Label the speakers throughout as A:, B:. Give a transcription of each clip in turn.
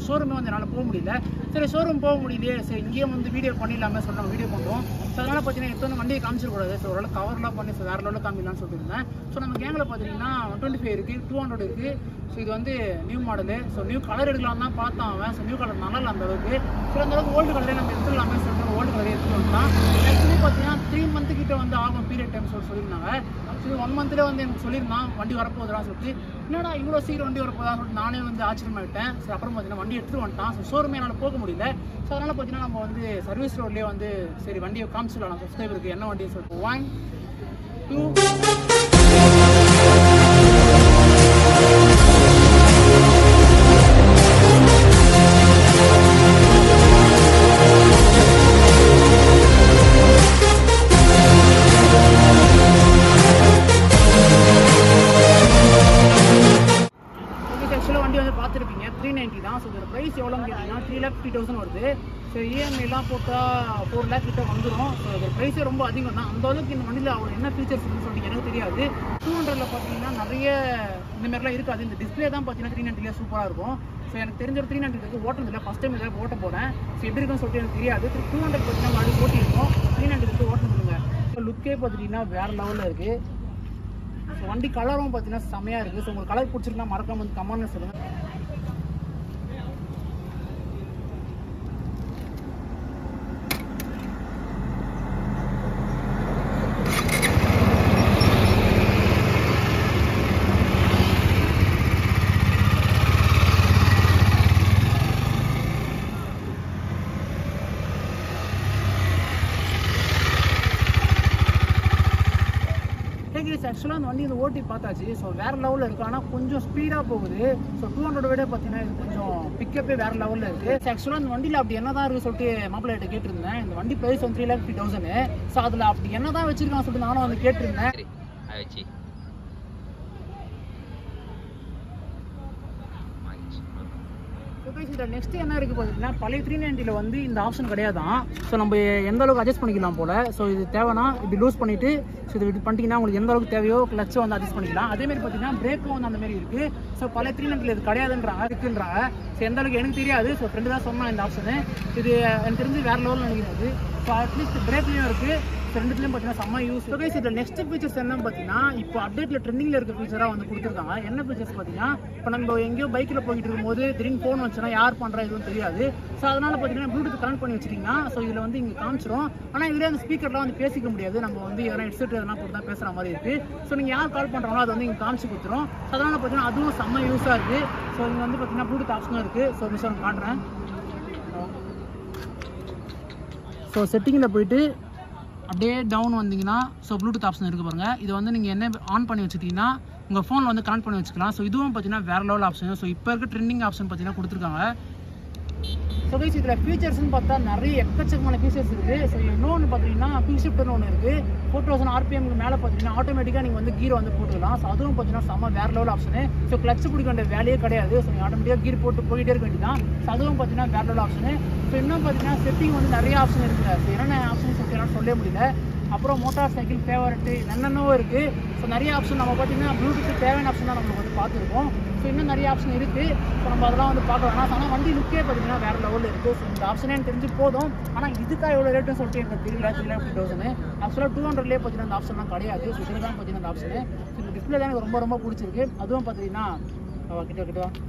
A: ஷோரூமே வந்து என்னால் போக முடியல சரி ஷோரூம் போக முடியலையே சரி இங்கேயே வந்து வீடியோ பண்ணிடலாமே சொல்லிட்டு வீடியோ பண்ணுறோம் ஸோ அதனால் பார்த்தீங்கன்னா எடுத்து வந்து வண்டியை காமிச்சிடக்கூடாது ஸோ ஓரளவு கவர்லாம் பண்ணி ஸோ வேறு லெவலில் காமிக்கலாம்னு சொல்லிட்டு இருந்தேன் ஸோ நம்ம கேங்கில் பார்த்தீங்கன்னா ஒன் டுவெண்ட்டி ஃபைவ் இருக்குது டூ ஹண்ட்ரட் இருக்குது ஸோ இது வந்து new model so new colour எடுக்கலாம் தான் பார்த்தான் அவன் ஸோ நியூ கலர் நல்லா இல்லை அந்த அளவுக்கு ஸோ அந்த அளவுக்கு ஓல்டு கலரே நம்ம எடுத்துடலாமே சொல்லிட்டு ஓல்டு கலரே எடுத்துட்டு வந்துட்டான் ஆக்சுவலி பார்த்தீங்கன்னா த்ரீ மந்த்து கிட்ட வந்து ஆகும் பீரியட் டைம் சொல்லி சொல்லியிருந்தாங்க ஆக்சுவலி ஒன் மந்த்லேயே வந்து எனக்கு சொல்லியிருந்தான் வண்டி வரப்போகுதுலாம் சொல்லிட்டு என்னடா இவ்வளோ சீக்கிரம் வண்டி வரப்போதா சொல்லிட்டு நானே வந்து ஆச்சரியமாயிட்டேன் ஸோ அப்புறம் பார்த்தீங்கன்னா வண்டி எடுத்துட்டு வந்துட்டான் ஸோ ஷோரூமே என்னால் போக முடியல ஸோ அதனால் பார்த்தீங்கன்னா நம்ம வந்து சர்வீஸ் ரோட்லேயே வந்து சரி வண்டியை காமிச்சிடலாம் சப்ஸ்கிரைபருக்கு என்ன வண்டின்னு சொல்லிட்டு ஒன் டூ ஓகே ஆக்சுவலாக வண்டி வந்து பார்த்துருப்பீங்க த்ரீ நைன்ட்டி தான் ஸோ இதோட ப்ரைஸ் எவ்வளோன்னு கேட்டிங்கன்னா த்ரீ லேக் ஃபிஃப்டி தௌசண்ட் வருது ஸோ இஎம்ஐலாம் போட்டால் ஃபோர் லேக் கிட்ட வந்துடும் ஸோ இதோட ப்ரைஸே ரொம்ப அதிகம் தான் அந்த அளவுக்கு இந்த வண்டியில் அவ்வளோ என்ன ஃபீச்சர்ஸ் இருக்குன்னு சொல்லிட்டு எனக்கு தெரியாது டூ ஹண்ட்ரடில் பார்த்தீங்கன்னா நிறைய இந்த மாதிரிலாம் இருக்காது இந்த டிஸ்பிளே தான் பார்த்தீங்கன்னா த்ரீ நைன்ட்டிலே சூப்பராக இருக்கும் ஸோ எனக்கு தெரிஞ்ச ஒரு த்ரீ நைன்ட்டி இருக்குது ஓட்டினதில்ல ஃபஸ்ட் டைம் இதில் ஓட்ட போகிறேன் ஸோ எப்படி இருக்குன்னு சொல்லிட்டு எனக்கு தெரியாது டூ ஹண்ட்ரட் பார்த்தீங்கன்னா மறுபடியும் ஓட்டியிருக்கோம் த்ரீ நைன்ட்டி இருக்குது ஓட்டணுங்க லுக்கே பார்த்துட்டிங்கன்னா வேறு லெவலில் இருக்குது ஸோ வண்டி கலரும் பார்த்தீங்கன்னா செமையாக இருக்குது ஸோ உங்களுக்கு கலர் பிடிச்சிருக்குன்னா மறக்காம வந்து கமெண்ட்னு சொல்லுங்கள் கேஸ் ஆக்சுவலாக அந்த வண்டி இந்த ஓட்டி பார்த்தாச்சு ஸோ வேறு லெவலில் இருக்குது ஆனால் கொஞ்சம் ஸ்பீடாக போகுது ஸோ டூ ஹண்ட்ரட் விட பார்த்தீங்கன்னா இது கொஞ்சம் பிக்கப்பே வேறு லெவலில் இருக்குது ஆக்சுவலாக இந்த வண்டியில் அப்படி என்ன தான் இருக்குது சொல்லிட்டு மாப்பிள்ளைகிட்ட கேட்டிருந்தேன் இந்த வண்டி ப்ரைஸ் வந்து three lakh fifty thousand so அதில் அப்படி என்ன தான் வச்சிருக்கான்னு சொல்லிட்டு நானும் வந்து கேட்டிருந்தேன்
B: சரி அதை வச்சு வாங்கிச்சு
A: இதில் நெக்ஸ்ட் என்ன இருக்குது பார்த்தீங்கன்னா பழைய த்ரீ நைன்ட்டியில் வந்து இந்த ஆப்ஷன் கிடையாதான் ஸோ நம்ம எந்த அளவுக்கு அட்ஜஸ்ட் பண்ணிக்கலாம் போல் ஸோ இது தேவைன்னா இப்படி லூஸ் பண்ணிவிட்டு ஸோ இது இப்படி பண்ணிட்டீங்கன்னா உங்களுக்கு எந்த அளவுக்கு தேவையோ கிளச்சை வந்து அட்ஜஸ்ட் பண்ணிக்கலாம் அதே மாதிரி பார்த்தீங்கன்னா பிரேக்கும் வந்து அந்த மாதிரி இருக்குது ஸோ பழைய த்ரீ நைன்ட்டில் இது கிடையாதுன்றாங்க இருக்குன்றாங்க ஸோ எந்த அளவுக்கு எனக்கு தெரியாது ஸோ ஃப்ரெண்டு தான் சொன்னான் இந்த ஆப்ஷனு இது எனக்கு தெரிஞ்சு வேறு லெவலில் நினைக்கிறது ஸோ அட்லீஸ்ட் பிரேக்லேயும் இருக்குது ஸோ ரெண்டுத்துலையும் பார்த்தீங்கன்னா செம்ம யூஸ் ஓகே இதில் நெக்ஸ்ட் ஃபீச்சர்ஸ் என்னன்னு பார்த்தீங்கன்னா இப்போ அப்டேட்டில் ட்ரெண்டிங்கில் இருக்க ஃபீச்சராக வந்து கொடுத்துருக்காங்க என்ன ஃபீச்சர்ஸ் பார்த்தீங்கன்னா இப்போ நம்ம எங்கேயோ பைக்கில் போயிட்டு இருக்கும்போது திடீர்னு ஃபோன் வச்சுன்னா யார் பண்ணுறா எதுவும் தெரியாது ஸோ அதனால் பார்த்தீங்கன்னா ப்ளூடூத் கனெக்ட் பண்ணி வச்சிட்டிங்கன்னா ஸோ இதில் வந்து இங்கே காமிச்சிரும் ஆனால் இதில் அந்த ஸ்பீக்கர்லாம் வந்து பேசிக்க முடியாது நம்ம வந்து எதனா ஹெட்செட் எதனா போட்டு தான் பேசுகிற மாதிரி இருக்குது ஸோ நீங்கள் யார் கால் பண்ணுறாங்களோ அது வந்து இங்கே காமிச்சு கொடுத்துரும் ஸோ அதனால் பார்த்தீங்கன்னா அதுவும் செம்ம யூஸாக இருக்குது ஸோ இங்கே வந்து பார்த்தீங்கன்னா ப்ளூடூத் ஆப்ஷனும் இருக்குது ஸோ மிஸ் காட்டுறேன் ஸோ செட்டிங்கில் போயிட்டு அப்படியே டவுன் வந்தீங்கன்னா ஸோ ப்ளூடூத் ஆப்ஷன் இருக்குது பாருங்கள் இது வந்து நீங்கள் என்ன ஆன் பண்ணி வச்சுக்கிட்டீங்கன்னா உங்கள் ஃபோனில் வந்து கனெக்ட் பண்ணி வச்சுக்கலாம் ஸோ இதுவும் பார்த்தீங்கன்னா வேறு லெவல் ஆப்ஷன் ஸோ இப்போ இருக்க ட்ரெண்டிங் ஆப்ஷன் பார்த்தீங்கன்னா கொடுத்துருக்காங்க ஸோ கைஸ் இதில் ஃபீச்சர்ஸ்னு பார்த்தா நிறைய எக்கச்சக்கமான ஃபீச்சர்ஸ் இருக்குது ஸோ இன்னொன்று பார்த்தீங்கன்னா குயிக் ஷிஃப்ட்னு ஒன்று இருக்குது ஃபோர் தௌசண்ட் ஆர்பிஎம்க்கு மேலே பார்த்தீங்கன்னா ஆட்டோமேட்டிக்காக நீங்கள் வந்து கீர் வந்து போட்டுக்கலாம் ஸோ அதுவும் பார்த்தீங்கன்னா செம்ம வேறு லெவல் ஆப்ஷனு ஸோ கிளச் பிடிக்க வேண்டிய வேலையே கிடையாது ஸோ நீங்கள் ஆட்டோமேட்டிக்காக கீர் போட்டு போயிட்டே இருக்க வேண்டியதான் ஸோ அதுவும் பார்த்தீங்கன்னா வேறு லெவல் ஆப்ஷனு ஸோ இன்னும் பார்த்தீங்கன்னா செட்டிங் வந்து நிறைய ஆப்ஷன் இருக்குது ஸோ என்னென்ன ஆப்ஷன் சொல்லிட்டு என்னால் சொல்ல முடியல அப்புறம் மோட்டார் சைக்கிள் ஃபேவரட்டு என்னென்னவோ இருக்குது ஸோ நிறைய ஆப்ஷன் நம்ம பார்த்தீங்கன்னா ப்ளூடூத் தேவையான ஆப்ஷன் தான் நம்மளுக்கு வந்து பார்த்துருக்கோம் ஸோ இன்னும் நிறைய ஆப்ஷன் இருக்குது ஸோ நம்ம அதெல்லாம் வந்து பார்க்க வேணாம் ஆனால் வண்டி லுக்கே பார்த்தீங்கன்னா வேறு லெவலில் இருக்குது ஸோ இந்த ஆப்ஷனே எனக்கு தெரிஞ்சு போதும் ஆனால் இதுக்காக எவ்வளோ ரேட்டுன்னு சொல்லிட்டு எனக்கு தெரியல த்ரீ லேக் தௌசண்ட் ஆக்சுவலாக டூ ஹண்ட்ரட்லேயே பார்த்தீங்கன்னா அந்த ஆப்ஷன்லாம் கிடையாது ஸோ இதில் தான் பார்த்தீங்கன்னா அந்த ஆப்ஷனு ஸோ இந்த டிஸ்பிளே தான் எனக்கு ரொம்ப ரொம்ப பிடிச்சிருக்கு அதுவும் பார்த்தீங்கன்னா அவ கிட்ட கிட்ட வா.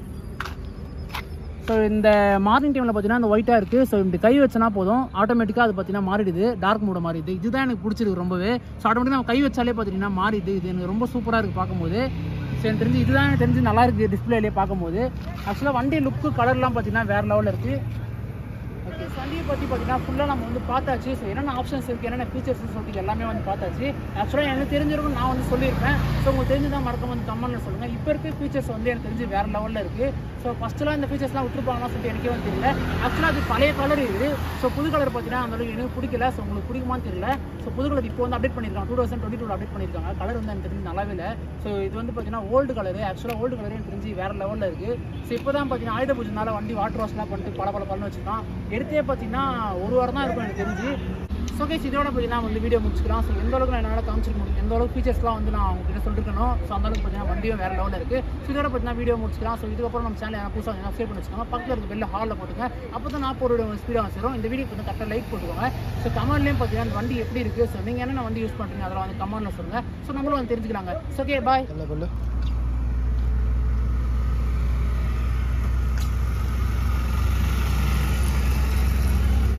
A: ஸோ இந்த மார்னிங் டைமில் பார்த்தீங்கன்னா அந்த ஒயிட்டாக இருக்குது ஸோ இப்படி கை வச்சனா போதும் ஆட்டோமேட்டிக்காக அது பார்த்தீங்கன்னா மாறிடுது டார்க் மூட மாறிடுது இதுதான் எனக்கு பிடிச்சிருக்கு ரொம்பவே ஸோ ஆட்டோமேட்டிக்காக நம்ம கை வச்சாலே பார்த்தீங்கன்னா மாறிடுது இது எனக்கு ரொம்ப சூப்பராக இருக்குது பார்க்கும்போது ஸோ எனக்கு தெரிஞ்சு இதுதான் எனக்கு தெரிஞ்சு நல்லா இருக்குது டிஸ்பிளேலேயே பார்க்கும்போது ஆக்சுவலாக வண்டி லுக்கு கலர்லாம் பார்த்தீங்கன்னா வேறு லெவலில் இருக்குது ஓகே வண்டியை பற்றி பார்த்தீங்கன்னா ஃபுல்லாக நம்ம வந்து பார்த்தாச்சு ஸோ என்னென்ன ஆப்ஷன்ஸ் இருக்குது என்னென்ன ஃபீச்சர்ஸ்னு சொல்லிட்டு எல்லாமே வந்து பார்த்தாச்சு ஆக்சுவலாக எனக்கு தெரிஞ்சிருக்கும் நான் வந்து சொல்லியிருப்பேன் ஸோ உங்களுக்கு தெரிஞ்சுதான் மறக்காம வந்து கமெண்ட்டில் சொல்லுங்கள் இப்போ இருக்க ஃபீச்சர்ஸ் வந்து எனக்கு தெரிஞ்சு வேறு லெவலில் இருக்குது ஸோ ஃபஸ்ட்டுலாம் இந்த ஃபீச்சர்ஸ்லாம் விட்டுருப்பாங்களா சொல்லிட்டு எனக்கே வந்து தெரியல ஆக்சுவலாக அது பழைய கலர் இது ஸோ புது கலர் பார்த்தீங்கன்னா அந்த அளவுக்கு எனக்கு பிடிக்கல ஸோ உங்களுக்கு பிடிக்குமான்னு தெரியல ஸோ புது கலர் இப்போ வந்து அப்டேட் பண்ணியிருக்காங்க two thousand twenty two update பண்ணியிருக்காங்க கலர் வந்து எனக்கு தெரிஞ்சு நல்லாவே இல்லை ஸோ இது வந்து பார்த்தீங்கன்னா ஓல்டு கலர் ஆக்சுவலாக ஓல்டு கலர் எனக்கு தெரிஞ்சு வேறு லெவலில் இருக்குது ஸோ இப்போ தான் பார்த்தீங்கன்னா ஆயுத பூஜைனால வண்டி வாட்டர் வாஷ்லாம் பண்ணிட்டு பல பல பலன்னு வச்சுருக்கான் எடுத்தே பார்த்தீங்கன்னா ஒரு வாரம் தான் இருக்கும் எனக்கு தெரிஞ்சு ஸோ கைஸ் இதோட பார்த்தீங்கன்னா வந்து வீடியோ முடிச்சுக்கலாம் ஸோ எந்த அளவுக்கு நான் என்னால் காமிச்சிக்க முடியும் எந்த அளவுக்கு ஃபீச்சர்ஸ்லாம் வந்து நான் உங்ககிட்ட சொல்லிருக்கணும் ஸோ அந்த அளவுக்கு பார்த்தீங்கன்னா வண்டியும் வேறு லெவலில் இருக்குது ஸோ இதோட பார்த்தீங்கன்னா வீடியோ முடிச்சுக்கலாம் ஸோ இதுக்கப்புறம் நம்ம சேனல் யாரும் புதுசாக சப்ஸ்கிரைப் பண்ணி வச்சுக்கோங்க பக்கத்தில் இருக்க பெல்ல ஹாலில் போட்டுங்க அப்போ தான் நான் போகிற ஸ்பீடாக சேரும் இந்த வீடியோ வந்து கரெக்டாக லைக் போட்டுக்கோங்க ஸோ கமெண்ட்லேயும் பார்த்தீங்கன்னா இந்த வண்டி எப்படி இருக்குது ஸோ நீங்கள் என்னென்ன வண்டி யூஸ் பண்ணுறீங்க அதெல்லாம் வந்து கமெண்ட்டில் சொல்லுங்கள் ஸோ நம்மளும் வந்து தெரிஞ்சுக்கலாங்க ஸோ ஓகே பாய்
B: என்ன பண்ணு